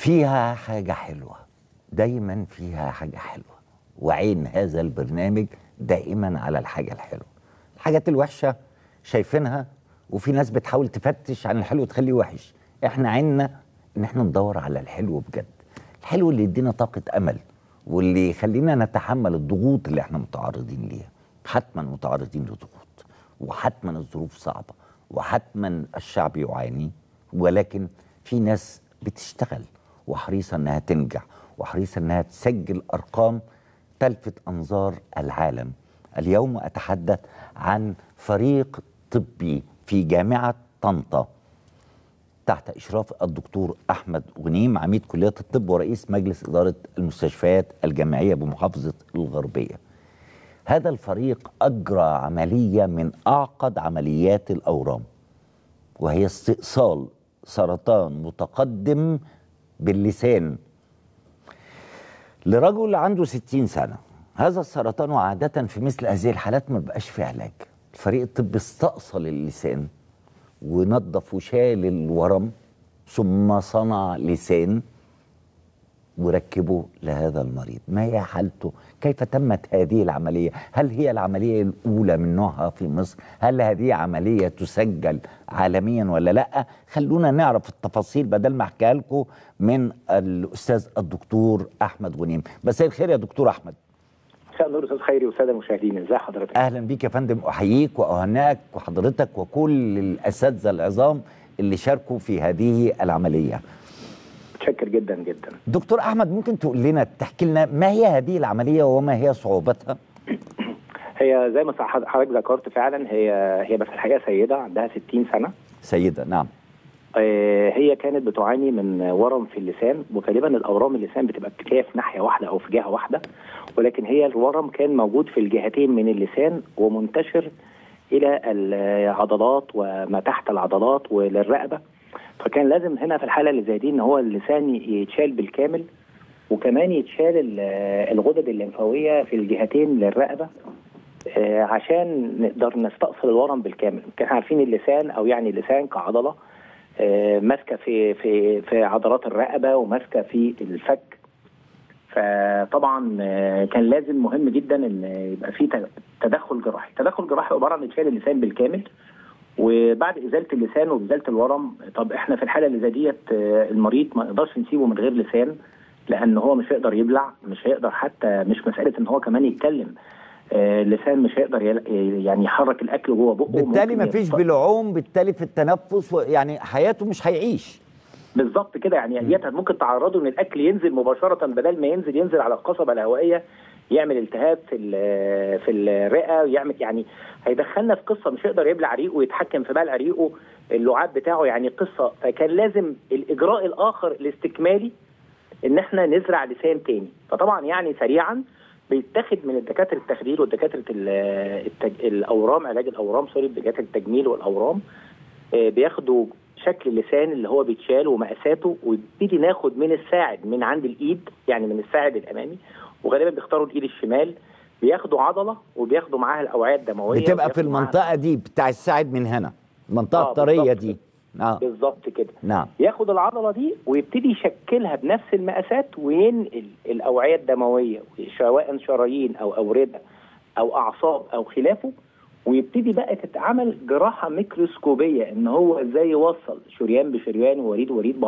فيها حاجة حلوة دايما فيها حاجة حلوة وعين هذا البرنامج دائما على الحاجة الحلوة الحاجات الوحشة شايفينها وفي ناس بتحاول تفتش عن الحلو تخليه وحش احنا عيننا ان احنا ندور على الحلو بجد الحلو اللي يدينا طاقة امل واللي يخلينا نتحمل الضغوط اللي احنا متعرضين ليها حتما متعرضين لضغوط وحتما الظروف صعبة وحتما الشعب يعاني ولكن في ناس بتشتغل وحريصة انها تنجح وحريصة انها تسجل ارقام تلفت انظار العالم اليوم اتحدث عن فريق طبي في جامعة طنطا تحت إشراف الدكتور أحمد غنيم عميد كلية الطب ورئيس مجلس إدارة المستشفيات الجامعية بمحافظة الغربية هذا الفريق أجرى عملية من أعقد عمليات الأورام وهي استئصال سرطان متقدم باللسان لرجل عنده 60 سنة هذا السرطان عادة في مثل هذه الحالات ما بقاش فيه علاج الفريق الطبي استأصل اللسان ونظف وشال الورم ثم صنع لسان وركبه لهذا المريض ما هي حالته كيف تمت هذه العملية هل هي العملية الأولى من نوعها في مصر هل هذه عملية تسجل عالميا ولا لا خلونا نعرف التفاصيل بدل ما احكيها لكم من الأستاذ الدكتور أحمد غنيم مساء الخير يا دكتور أحمد مساء النور استاذ خيري والساده المشاهدين ازي حضرتك اهلا بيك يا فندم احييك واهنئك وحضرتك وكل الاساتذه العظام اللي شاركوا في هذه العمليه متشكر جدا جدا دكتور احمد ممكن تقول لنا تحكي لنا ما هي هذه العمليه وما هي صعوبتها هي زي ما حضرتك ذكرت فعلا هي هي بس الحقيقه سيده عندها 60 سنه سيده نعم هي كانت بتعاني من ورم في اللسان وغالبا الاورام اللسان بتبقى بتلاقيها في ناحيه واحده او في جهه واحده ولكن هي الورم كان موجود في الجهتين من اللسان ومنتشر الى العضلات وما تحت العضلات وللرقبه فكان لازم هنا في الحاله اللي زي دي ان هو اللسان يتشال بالكامل وكمان يتشال الغدد الليمفاويه في الجهتين للرقبه عشان نقدر نستأصل الورم بالكامل كان عارفين اللسان او يعني اللسان كعضله ماسكه في في في عضلات الرقبه وماسكه في الفك فطبعا كان لازم مهم جدا ان يبقى في تدخل جراحي، تدخل جراحي عباره عن اشيال اللسان بالكامل وبعد ازاله اللسان وازاله الورم طب احنا في الحاله اللي زي ديت المريض ما نقدرش نسيبه من غير لسان لان هو مش هيقدر يبلع مش هيقدر حتى مش مساله ان هو كمان يتكلم اللسان مش هيقدر يعني يحرك الاكل جوه بقه بالتالي ما فيش بلعوم بالتالي في التنفس يعني حياته مش هيعيش بالظبط كده يعني ديت ممكن تعرضه ان الاكل ينزل مباشره بدل ما ينزل ينزل على القصبه الهوائيه يعمل التهاب في في الرئه يعمل يعني هيدخلنا في قصه مش هيقدر يبلع ريقه ويتحكم في بلع ريقه اللعاب بتاعه يعني قصه فكان لازم الاجراء الاخر الاستكمالي ان احنا نزرع لسان تاني فطبعا يعني سريعا بيتاخد من الدكاتره التخدير والدكاتره التج... الاورام علاج الاورام سوري دكاتره التجميل والاورام بياخدوا شكل اللسان اللي هو بيتشال ومقاساته ويبتدي ناخد من الساعد من عند الايد يعني من الساعد الامامي وغالبا بيختاروا الايد الشمال بياخدوا عضله وبياخدوا معاها الاوعيه الدمويه بتبقى في المنطقه دي بتاع الساعد من هنا المنطقه آه الطريه دي آه. بالظبط كده نعم ياخد العضله دي ويبتدي يشكلها بنفس المقاسات وينقل الاوعيه الدمويه سواء شرايين او اوردة او اعصاب او خلافه ويبتدي بقى تتعمل جراحه ميكروسكوبيه ان هو ازاي يوصل شريان بشريان ووريد وريد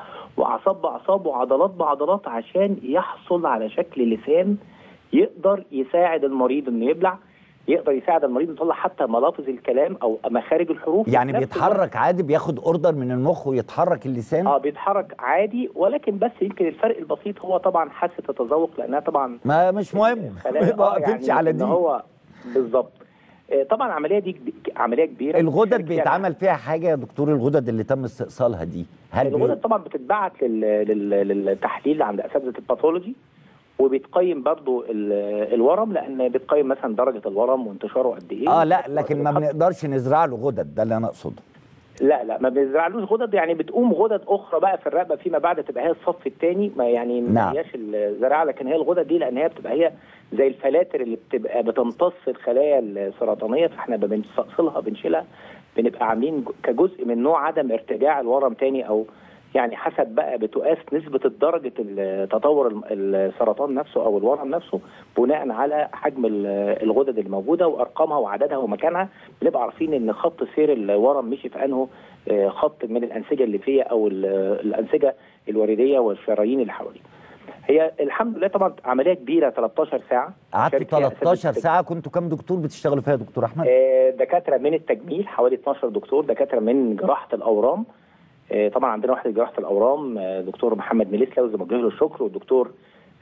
واعصاب باعصاب وعضلات بعضلات عشان يحصل على شكل لسان يقدر يساعد المريض انه يبلع يقدر يساعد المريض يطلع حتى ملافظ الكلام او مخارج الحروف يعني بيتحرك عادي بياخد اوردر من المخ ويتحرك اللسان اه بيتحرك عادي ولكن بس يمكن الفرق البسيط هو طبعا حاسه التذوق لانها طبعا ما مش مهم ما يعني على دي هو بالظبط طبعا العمليه دي عمليه كبيره الغدد بيتعمل فيها حاجه يا دكتور الغدد اللي تم استئصالها دي هل الغدد بي... طبعا بتتبعت لل... لل... للتحليل عند اساتذه الباثولوجي وبيتقيم برضو الورم لان بتقيم مثلا درجه الورم وانتشاره قد ايه اه لا لكن ما بنقدرش نزرع له غدد ده اللي انا اقصده لا لا ما بنزرعلوش غدد يعني بتقوم غدد اخرى بقى في الرقبه فيما بعد تبقى هي الصف الثاني ما يعني ما هياش الزراعه لكن هي الغدد دي لان هي بتبقى هي زي الفلاتر اللي بتبقى بتمتص الخلايا السرطانيه فاحنا بنستأصلها بنشيلها بنبقى عاملين كجزء من نوع عدم ارتجاع الورم تاني او يعني حسب بقى بتقاس نسبه درجه ال- تطور الم- السرطان نفسه او الورم نفسه بناء على حجم ال- الغدد الموجوده وارقامها وعددها ومكانها بنبقى عارفين ان خط سير الورم مشي في انه آه، خط من الانسجه الليفيه او ال- الانسجه الوريديه والشرايين اللي حواليه. هي الحمد لله طبعا عمليه كبيره 13 ساعه قعدتوا شارك فيها 13 أساتذة ساعه كنتوا كام دكتور بتشتغلوا فيها يا دكتور احمد آه، دكاتره من التجميل حوالي 12 دكتور دكاتره من جراحه الاورام آه، طبعا عندنا واحد جراحه الاورام آه، دكتور محمد ميليسلا وزي له الشكر والدكتور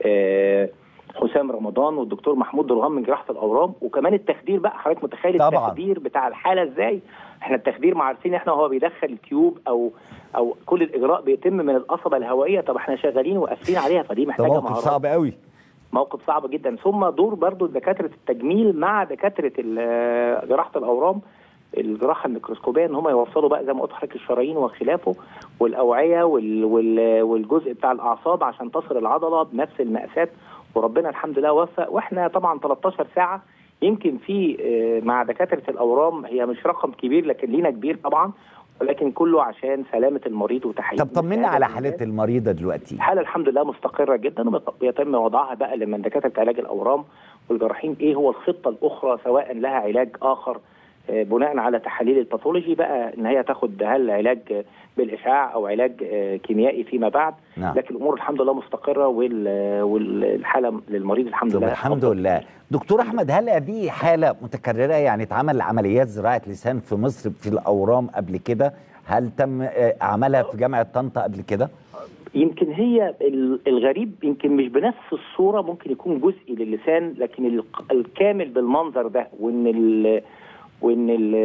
آه، حسام رمضان والدكتور محمود درغام من جراحه الاورام وكمان التخدير بقى حضرتك متخيل طبعاً. التخدير بتاع الحاله ازاي احنا التخدير ما عارفين احنا وهو بيدخل التيوب او او كل الاجراء بيتم من القصبه الهوائيه طب احنا شغالين وقافلين عليها فدي ده محتاجه موقف مهارات صعب قوي موقف صعب جدا ثم دور برضو دكاتره التجميل مع دكاتره ال- جراحه الاورام الجراحه الميكروسكوبيه ان هم يوصلوا بقى زي ما قلت لحضرتك الشرايين وخلافه والاوعيه وال وال والجزء بتاع الاعصاب عشان تصل العضله بنفس المقاسات وربنا الحمد لله وفق واحنا طبعا 13 ساعه يمكن في آه، مع دكاتره الاورام هي مش رقم كبير لكن لينا كبير طبعا ولكن كله عشان سلامه المريض وتحقيق طب طمنا مساعدة على للناس. حاله المريضه دلوقتي الحاله الحمد لله مستقره جدا وبيتم وضعها بقى لمن دكاتره علاج الاورام والجراحين ايه هو الخطه الاخرى سواء لها علاج اخر آه، بناء على تحاليل الباثولوجي بقى ان هي تاخد هل علاج آه، بالاشعاع او علاج آه، كيميائي فيما بعد نعم لكن الامور الحمد لله مستقره وال- والحاله للمريض الحمد طب لله الحمد أفضل. لله دكتور احمد هل هذه حاله متكرره يعني اتعمل عمليات زراعه لسان في مصر في الاورام قبل كده هل تم آه، عملها في جامعه طنطا قبل كده يمكن هي ال- الغريب يمكن مش بنفس الصوره ممكن يكون جزئي للسان لكن ال- الكامل بالمنظر ده وان ال وان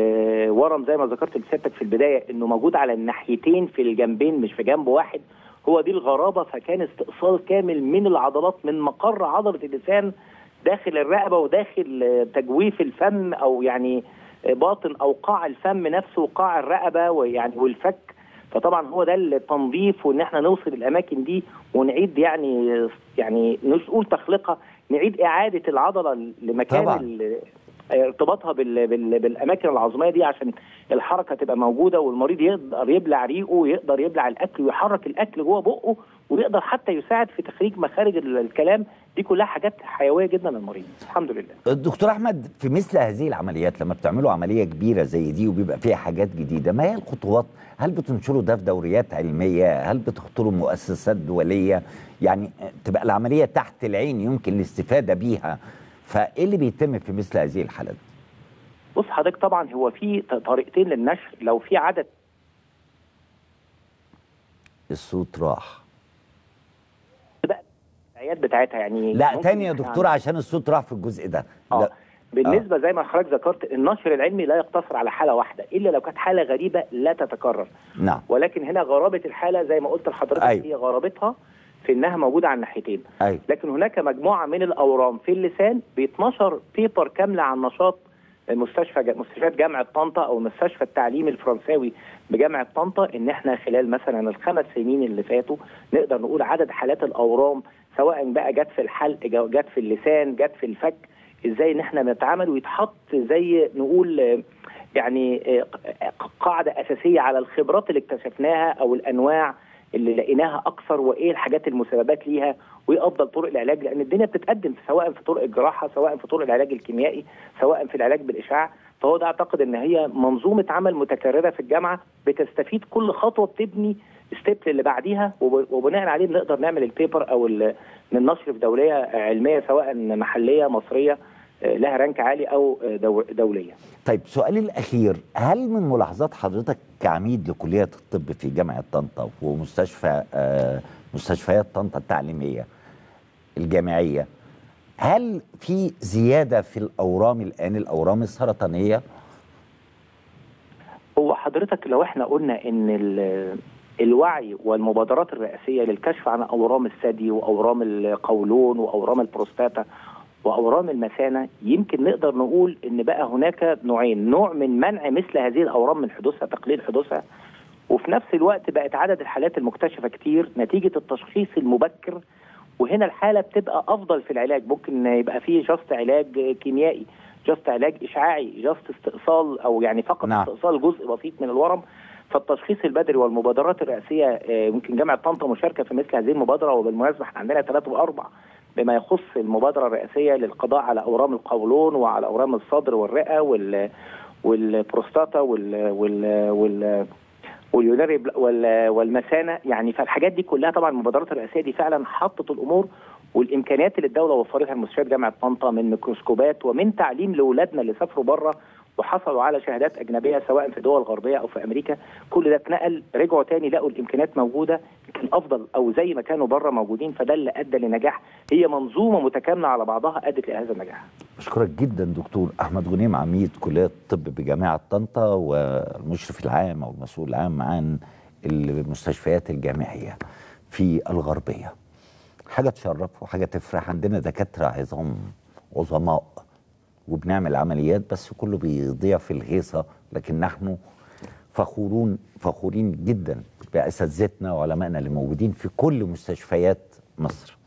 الورم زي ما ذكرت لسيادتك في البدايه انه موجود على الناحيتين في الجنبين مش في جنب واحد هو دي الغرابه فكان استئصال كامل من العضلات من مقر عضله اللسان داخل الرقبه وداخل آه، تجويف الفم او يعني آه، باطن او قاع الفم نفسه وقاع الرقبه ويعني والفك فطبعا هو ده التنظيف وان احنا نوصل الاماكن دي ونعيد يعني يعني مش نقول تخليقها نعيد اعاده العضله لمكان طبعاً. ال- ارتباطها بال بال بالاماكن العظميه دي عشان الحركه تبقى موجوده والمريض يقدر يبلع ريقه ويقدر يبلع الاكل ويحرك الاكل جوه بقه ويقدر حتى يساعد في تخريج مخارج ال- الكلام دي كلها حاجات حيويه جدا للمريض الحمد لله الدكتور احمد في مثل هذه العمليات لما بتعملوا عمليه كبيره زي دي وبيبقى فيها حاجات جديده ما هي الخطوات هل بتنشروا ده في دوريات علميه هل بتخطروا مؤسسات دوليه يعني تبقى العمليه تحت العين يمكن الاستفاده بيها فايه اللي بيتم في مثل هذه الحالات بص حضرتك طبعا هو في ط- طريقتين للنشر لو في عدد الصوت راح العيادات بتاعتها يعني لا ممكن تاني يا إحنا دكتور عشان الصوت راح في الجزء ده اه لا. بالنسبه زي ما حضرتك ذكرت النشر العلمي لا يقتصر على حاله واحده الا لو كانت حاله غريبه لا تتكرر نعم ولكن هنا غرابه الحاله زي ما قلت لحضرتك أيوة. هي غرابتها في انها موجوده على الناحيتين ايوه لكن هناك مجموعه من الاورام في اللسان بيتنشر بيبر كامله عن نشاط مستشفى مستشفيات جامعه طنطا او المستشفى التعليمي الفرنساوي بجامعه طنطا ان احنا خلال مثلا الخمس سنين اللي فاتوا نقدر نقول عدد حالات الاورام سواء بقى جت في الحلق جت في اللسان جت في الفك ازاي ان احنا نتعامل ويتحط زي نقول آه، يعني آه، قاعده اساسيه على الخبرات اللي اكتشفناها او الانواع اللي لقيناها اكثر وايه الحاجات المسببات ليها وايه افضل طرق العلاج لان الدنيا بتتقدم سواء في طرق الجراحه سواء في طرق العلاج الكيميائي سواء في العلاج بالاشعاع فهو ده اعتقد ان هي منظومه عمل متكرره في الجامعه بتستفيد كل خطوه بتبني ستيب اللي بعديها وب- وبناء عليه بنقدر نعمل البيبر او ال- النشر في دوليه علميه سواء محليه مصريه آه، لها رانك عالي او آه، دو- دوليه طيب سؤالي الأخير هل من ملاحظات حضرتك كعميد لكلية الطب في جامعة طنطا ومستشفى آه مستشفيات طنطا التعليمية الجامعية هل في زيادة في الأورام الآن الأورام السرطانية؟ هو حضرتك لو احنا قلنا ان ال- الوعي والمبادرات الرئاسيه للكشف عن اورام الثدي واورام القولون واورام البروستاتا واورام المثانه يمكن نقدر نقول ان بقى هناك نوعين نوع من منع مثل هذه الاورام من حدوثها تقليل حدوثها وفي نفس الوقت بقت عدد الحالات المكتشفه كتير نتيجه التشخيص المبكر وهنا الحاله بتبقى افضل في العلاج ممكن يبقى فيه جاست علاج كيميائي جاست علاج اشعاعي جاست استئصال او يعني فقط نعم. نعم. استئصال جزء بسيط من الورم فالتشخيص البدري والمبادرات الرئاسيه آه، يمكن جامعه طنطا مشاركه في مثل هذه المبادره وبالمناسبه احنا عندنا ثلاثه واربع بما يخص المبادره الرئاسيه للقضاء على اورام القولون وعلى اورام الصدر والرئه وال والبروستاتا وال وال وال واليوناري بل- وال- والمثانه يعني فالحاجات دي كلها طبعا المبادرات الرئاسيه دي فعلا حطت الامور والامكانيات اللي الدوله وفرتها لمستشفيات جامعه طنطا من ميكروسكوبات ومن تعليم لاولادنا اللي سافروا بره وحصلوا على شهادات اجنبيه سواء في دول غربيه او في امريكا كل ده اتنقل رجعوا تاني لقوا الامكانيات موجوده يمكن افضل او زي ما كانوا بره موجودين فده اللي ادى لنجاح هي منظومه متكامله على بعضها ادت لهذا النجاح بشكرك جدا دكتور احمد غنيم عميد كليه الطب بجامعه طنطا والمشرف العام او المسؤول العام عن المستشفيات الجامعيه في الغربيه حاجه تشرف وحاجه تفرح عندنا دكاتره عظام عظماء وبنعمل عمليات بس كله بيضيع في الهيصه لكن نحن فخورون فخورين جدا باساتذتنا وعلمائنا اللي موجودين في كل مستشفيات مصر